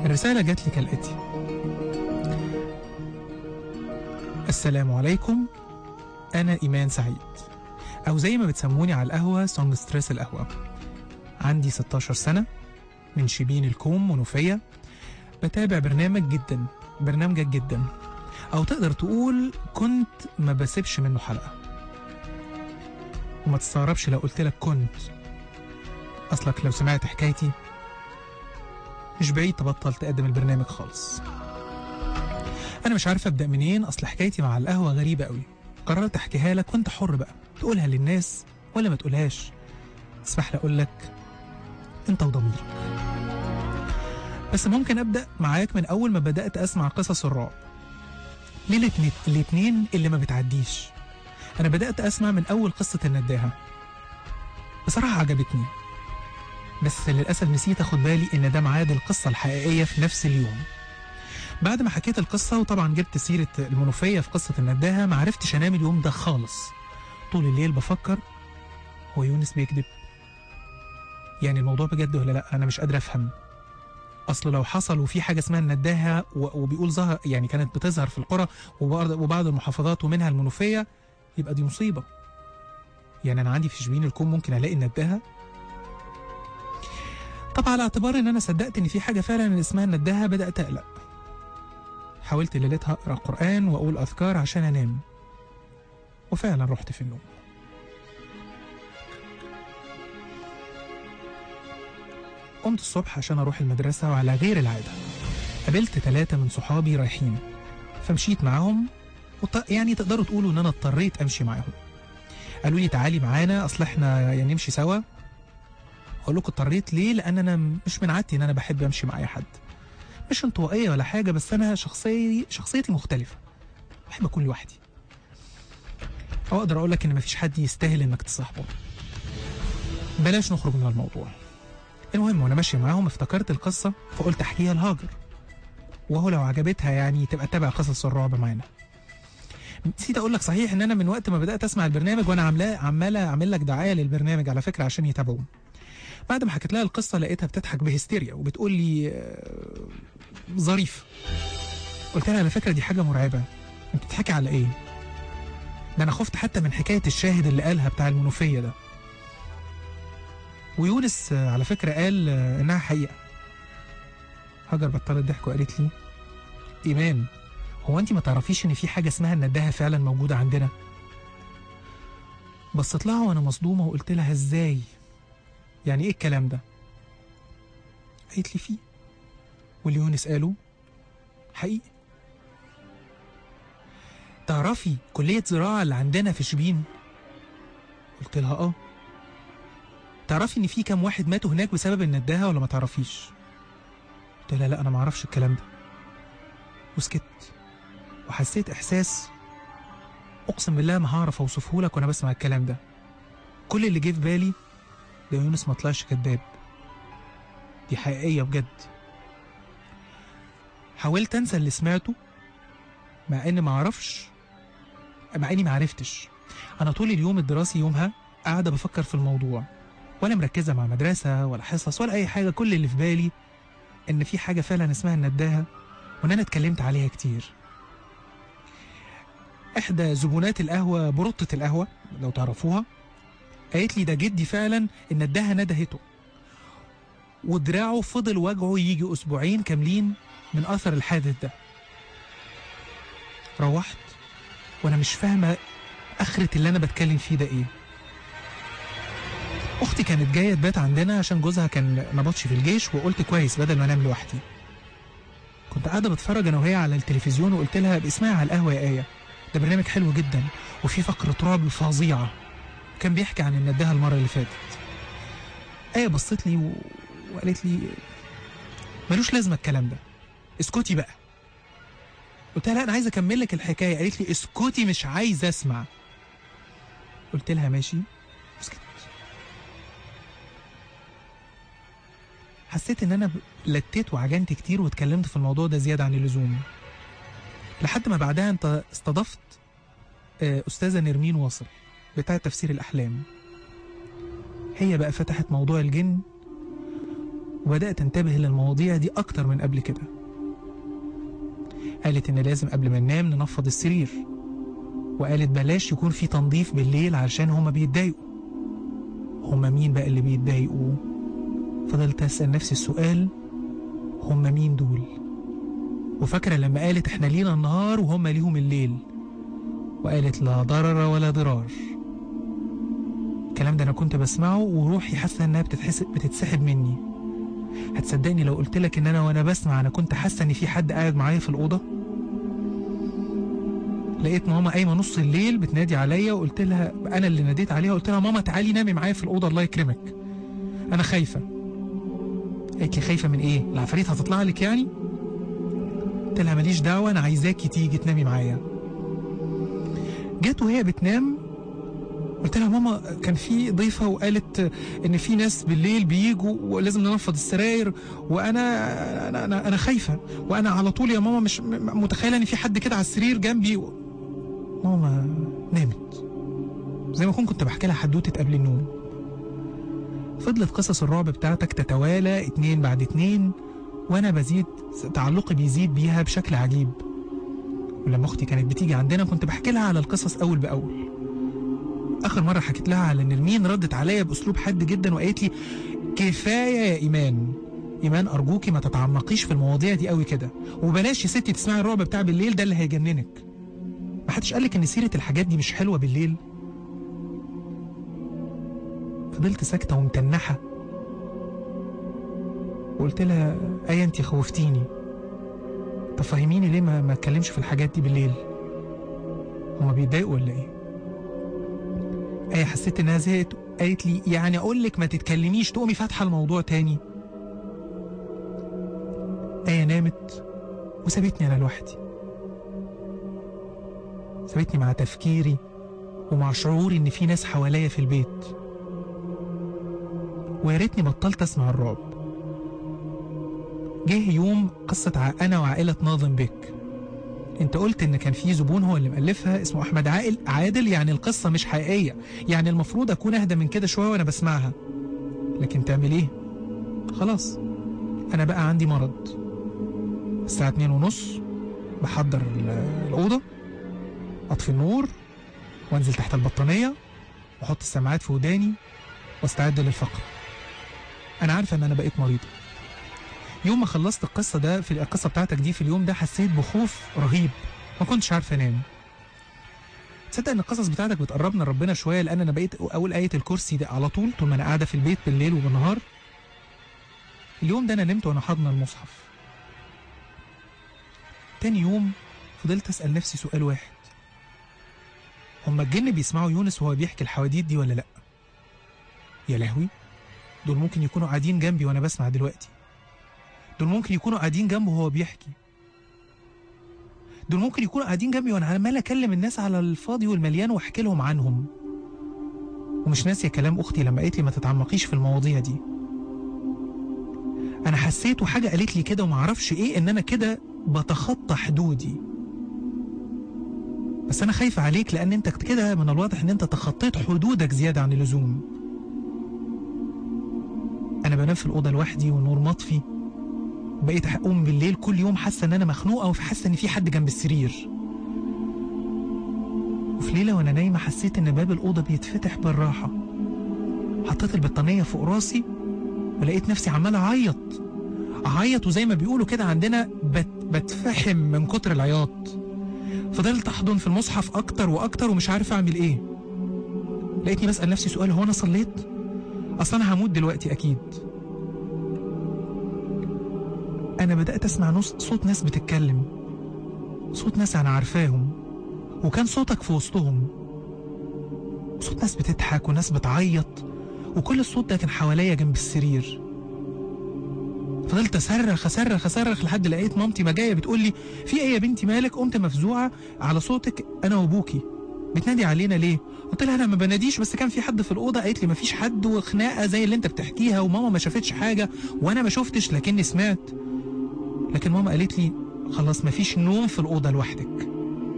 الرسالة جات لي كالآتي السلام عليكم أنا إيمان سعيد أو زي ما بتسموني على القهوة سونج ستريس القهوة عندي 16 سنة من شبين الكوم منوفية بتابع برنامج جدا برنامجك جدا أو تقدر تقول كنت ما بسيبش منه حلقة وما تستغربش لو قلت لك كنت أصلك لو سمعت حكايتي مش بعيد تبطل تقدم البرنامج خالص أنا مش عارف أبدأ منين أصل حكايتي مع القهوة غريبة قوي قررت أحكيها لك وأنت حر بقى تقولها للناس ولا ما تقولهاش اسمح لي أقول لك أنت وضميرك بس ممكن أبدأ معاك من أول ما بدأت أسمع قصص الرعب ليلة نت- الاتنين اللي ما بتعديش أنا بدأت أسمع من أول قصة النداهة بصراحة عجبتني بس للأسف نسيت أخد بالي إن ده ميعاد القصة الحقيقية في نفس اليوم بعد ما حكيت القصة وطبعا جبت سيرة المنوفية في قصة النداهة ما عرفتش أنام اليوم ده خالص طول الليل بفكر هو يونس بيكذب يعني الموضوع بجد ولا لا أنا مش قادر أفهم أصل لو حصل وفي حاجة اسمها النداهة و- وبيقول ظهر يعني كانت بتظهر في القرى وبعض وبعض المحافظات ومنها المنوفية يبقى دي مصيبة يعني أنا عندي في شبين الكوم ممكن ألاقي النداهة طب على اعتبار ان انا صدقت ان في حاجه فعلا اسمها النداهه بدات اقلق حاولت ليلتها اقرا قران واقول اذكار عشان انام وفعلا رحت في النوم قمت الصبح عشان اروح المدرسه وعلى غير العاده قابلت ثلاثه من صحابي رايحين فمشيت معاهم وط... يعني تقدروا تقولوا ان انا اضطريت امشي معاهم قالوا لي تعالي معانا اصل احنا يعني نمشي سوا اقول لكم اضطريت ليه لان انا مش من عادتي ان انا بحب امشي مع اي حد مش انطوائيه ولا حاجه بس انا شخصيتي شخصيتي مختلفه بحب اكون لوحدي او اقدر اقول لك ان مفيش حد يستاهل انك تصاحبه بلاش نخرج من الموضوع المهم وانا ماشي معاهم افتكرت القصه فقلت احكيها لهاجر وهو لو عجبتها يعني تبقى تتابع قصص الرعب معانا نسيت اقول لك صحيح ان انا من وقت ما بدات اسمع البرنامج وانا عاملاه عماله اعمل لك دعايه للبرنامج على فكره عشان يتابعوه بعد ما حكيت لها القصة لقيتها بتضحك بهستيريا وبتقول لي آه، ظريف قلت لها على فكرة دي حاجة مرعبة انت بتضحكي على ايه؟ ده انا خفت حتى من حكاية الشاهد اللي قالها بتاع المنوفية ده ويونس آه، على فكرة قال آه، انها حقيقة هاجر بطلت ضحك وقالت لي ايمان هو انت ما تعرفيش ان في حاجة اسمها النداهة فعلا موجودة عندنا بصيت لها وانا مصدومة وقلت لها ازاي يعني ايه الكلام ده قالت لي فيه واللي يونس قاله حقيقي تعرفي كلية زراعة اللي عندنا في شبين قلت لها اه تعرفي ان في كام واحد ماتوا هناك بسبب النداهة ولا ما تعرفيش قلت لها لا انا ما اعرفش الكلام ده وسكت وحسيت احساس اقسم بالله ما هعرف اوصفه لك وانا بسمع الكلام ده كل اللي جه في بالي ده يونس ما طلعش كذاب دي حقيقية بجد حاولت انسى اللي سمعته مع اني ما اعرفش مع اني ما عرفتش انا طول اليوم الدراسي يومها قاعدة بفكر في الموضوع ولا مركزة مع مدرسة ولا حصص ولا اي حاجة كل اللي في بالي ان في حاجة فعلا اسمها النداهة وان انا اتكلمت عليها كتير احدى زبونات القهوة برطة القهوة لو تعرفوها قالت لي ده جدي فعلا ان الدهة ندهته ودراعه فضل وجعه يجي اسبوعين كاملين من اثر الحادث ده روحت وانا مش فاهمه اخرة اللي انا بتكلم فيه ده ايه اختي كانت جايه تبات عندنا عشان جوزها كان نبطش في الجيش وقلت كويس بدل ما انام لوحدي كنت قاعده بتفرج انا وهي على التلفزيون وقلت لها اسمعي على القهوه يا ايه ده برنامج حلو جدا وفي فقره رعب فظيعه كان بيحكي عن النداهه المره اللي فاتت ايه بصت لي و... وقالت لي ملوش لازمه الكلام ده اسكتي بقى قلت لها لا انا عايزه اكمل لك الحكايه قالت لي اسكتي مش عايزه اسمع قلت لها ماشي اسكت حسيت ان انا ب- لتيت وعجنت كتير واتكلمت في الموضوع ده زياده عن اللزوم لحد ما بعدها انت استضفت آه، استاذه نرمين واصل بتاعه تفسير الاحلام هي بقى فتحت موضوع الجن وبدأت انتبه للمواضيع دي أكتر من قبل كده قالت إن لازم قبل ما ننام ننفض السرير وقالت بلاش يكون في تنظيف بالليل علشان هما بيتضايقوا هما مين بقى اللي بيتضايقوا فضلت أسأل نفسي السؤال هما مين دول وفاكرة لما قالت احنا لينا النهار وهما ليهم الليل وقالت لا ضرر ولا ضرار الكلام ده انا كنت بسمعه وروحي حاسه انها بتتحسب بتتسحب مني هتصدقني لو قلت لك ان انا وانا بسمع انا كنت حاسه ان في حد قاعد معايا في الاوضه لقيت ماما قايمه نص الليل بتنادي عليا وقلت لها انا اللي ناديت عليها قلت لها ماما تعالي نامي معايا في الاوضه الله يكرمك انا خايفه قالت لي خايفه من ايه العفاريت هتطلع لك يعني قلت لها ماليش دعوه انا عايزاكي تيجي تنامي معايا جت وهي بتنام قلت لها ماما كان في ضيفه وقالت ان في ناس بالليل بيجوا ولازم ننفض السراير وانا انا انا, أنا خايفه وانا على طول يا ماما مش م- متخيله ان في حد كده على السرير جنبي ماما نامت زي ما كنت كنت بحكي لها حدوته قبل النوم فضلت قصص الرعب بتاعتك تتوالى اتنين بعد اتنين وانا بزيد تعلقي بيزيد بيها بشكل عجيب ولما اختي كانت بتيجي عندنا كنت بحكي لها على القصص اول باول اخر مره حكيت لها على نرمين ردت عليا باسلوب حاد جدا وقالت لي كفايه يا ايمان ايمان ارجوكي ما تتعمقيش في المواضيع دي قوي كده وبلاش يا ستي تسمعي الرعب بتاع بالليل ده اللي هيجننك ما حدش قالك ان سيره الحاجات دي مش حلوه بالليل فضلت ساكته ومتنحه وقلت لها ايه انت خوفتيني طب فهميني ليه ما ما اتكلمش في الحاجات دي بالليل هما بيتضايقوا ولا ايه ايه حسيت انها زهقت قالت لي يعني اقول لك ما تتكلميش تقومي فاتحه الموضوع تاني ايه نامت وسابتني انا لوحدي سابتني مع تفكيري ومع شعوري ان في ناس حواليا في البيت ويا ريتني بطلت اسمع الرعب جه يوم قصة ع- أنا وعائلة ناظم بك أنت قلت إن كان في زبون هو اللي مألفها اسمه أحمد عائل عادل يعني القصة مش حقيقية يعني المفروض أكون أهدى من كده شوية وأنا بسمعها لكن تعمل إيه؟ خلاص أنا بقى عندي مرض الساعة اتنين ونص بحضر ال- الأوضة أطفي النور وأنزل تحت البطانية وأحط السماعات في وداني واستعد للفقرة أنا عارفة إن أنا بقيت مريضة يوم ما خلصت القصة ده في القصة بتاعتك دي في اليوم ده حسيت بخوف رهيب ما كنتش عارف انام تصدق ان القصص بتاعتك بتقربنا لربنا شويه لان انا بقيت اقول ايه الكرسي ده على طول طول ما انا قاعده في البيت بالليل وبالنهار اليوم ده انا نمت وانا حاضنه المصحف تاني يوم فضلت اسال نفسي سؤال واحد هما الجن بيسمعوا يونس وهو بيحكي الحواديت دي ولا لا يا لهوي دول ممكن يكونوا قاعدين جنبي وانا بسمع دلوقتي دول ممكن يكونوا قاعدين جنبه وهو بيحكي دول ممكن يكونوا قاعدين جنبي وانا عمال اكلم الناس على الفاضي والمليان واحكي لهم عنهم ومش ناسيه كلام اختي لما قالت لي ما تتعمقيش في المواضيع دي انا حسيت وحاجه قالت لي كده وما اعرفش ايه ان انا كده بتخطى حدودي بس انا خايفه عليك لان انت كده من الواضح ان انت تخطيت حدودك زياده عن اللزوم انا بنام في الاوضه لوحدي والنور مطفي بقيت اقوم بالليل كل يوم حاسه ان انا مخنوقه وحاسه ان في حد جنب السرير وفي ليله وانا نايمه حسيت ان باب الاوضه بيتفتح بالراحه حطيت البطانيه فوق راسي ولقيت نفسي عمال اعيط اعيط وزي ما بيقولوا كده عندنا بت بتفحم من كتر العياط فضلت احضن في المصحف اكتر واكتر ومش عارف اعمل ايه لقيتني بسال نفسي سؤال هو انا صليت اصلا انا هموت دلوقتي اكيد انا بدات اسمع نص صوت ناس بتتكلم صوت ناس انا عارفاهم وكان صوتك في وسطهم صوت ناس بتضحك وناس بتعيط وكل الصوت ده كان حواليا جنب السرير فضلت اصرخ اصرخ اصرخ لحد لقيت مامتي ما جايه بتقول لي في ايه يا بنتي مالك قمت مفزوعه على صوتك انا وابوكي بتنادي علينا ليه قلت لها انا ما بناديش بس كان في حد في الاوضه قالت لي ما فيش حد وخناقه زي اللي انت بتحكيها وماما ما شافتش حاجه وانا ما شفتش لكني سمعت لكن ماما قالت لي خلاص ما فيش نوم في الاوضه لوحدك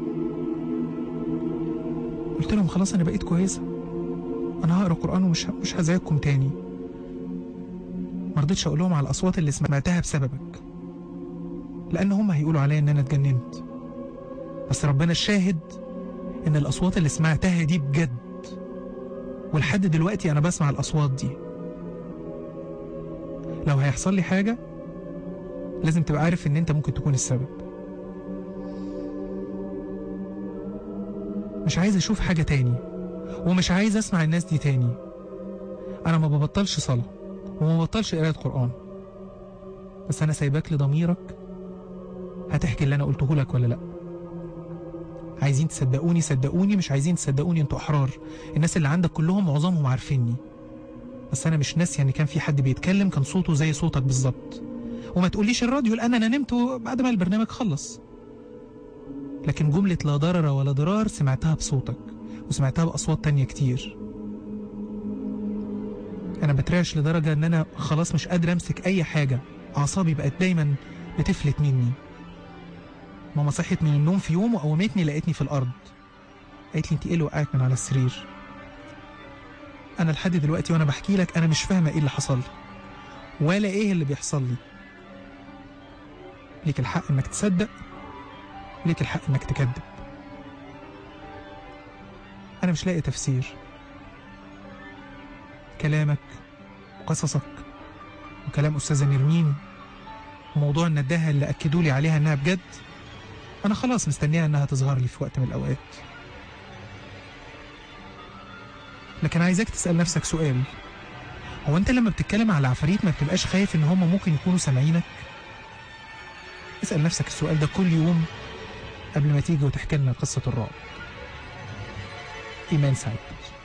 قلت لهم خلاص انا بقيت كويسه انا هقرا قران ومش مش هزعجكم تاني ما رضيتش اقول لهم على الاصوات اللي سمعتها بسببك لان هم هيقولوا عليا ان انا اتجننت بس ربنا الشاهد ان الاصوات اللي سمعتها دي بجد ولحد دلوقتي انا بسمع الاصوات دي لو هيحصل لي حاجه لازم تبقى عارف ان انت ممكن تكون السبب مش عايز اشوف حاجه تاني ومش عايز اسمع الناس دي تاني انا ما ببطلش صلاه وما ببطلش قرايه قران بس انا سايباك لضميرك هتحكي اللي انا قلته لك ولا لا عايزين تصدقوني صدقوني مش عايزين تصدقوني انتوا احرار الناس اللي عندك كلهم معظمهم عارفيني بس انا مش ناسي ان كان في حد بيتكلم كان صوته زي صوتك بالظبط وما تقوليش الراديو لان انا نمت بعد ما البرنامج خلص لكن جملة لا ضرر ولا ضرار سمعتها بصوتك وسمعتها بأصوات تانية كتير أنا بترعش لدرجة إن أنا خلاص مش قادر أمسك أي حاجة أعصابي بقت دايما بتفلت مني ماما صحت من النوم في يوم وقومتني لقيتني في الأرض قالت لي أنت إيه اللي وقعك من على السرير أنا لحد دلوقتي وأنا بحكي لك أنا مش فاهمة إيه اللي حصل لي ولا إيه اللي بيحصل لي ليك الحق إنك تصدق ليك الحق إنك تكذب أنا مش لاقي تفسير كلامك وقصصك وكلام أستاذة نرمين وموضوع النداهة اللي أكدوا لي عليها إنها بجد أنا خلاص مستنيها إنها تظهر لي في وقت من الأوقات لكن عايزك تسأل نفسك سؤال هو أنت لما بتتكلم على العفاريت ما بتبقاش خايف إن هم ممكن يكونوا سامعينك؟ اسأل نفسك السؤال ده كل يوم قبل ما تيجي وتحكي لنا قصة الرعب إيمان سعيد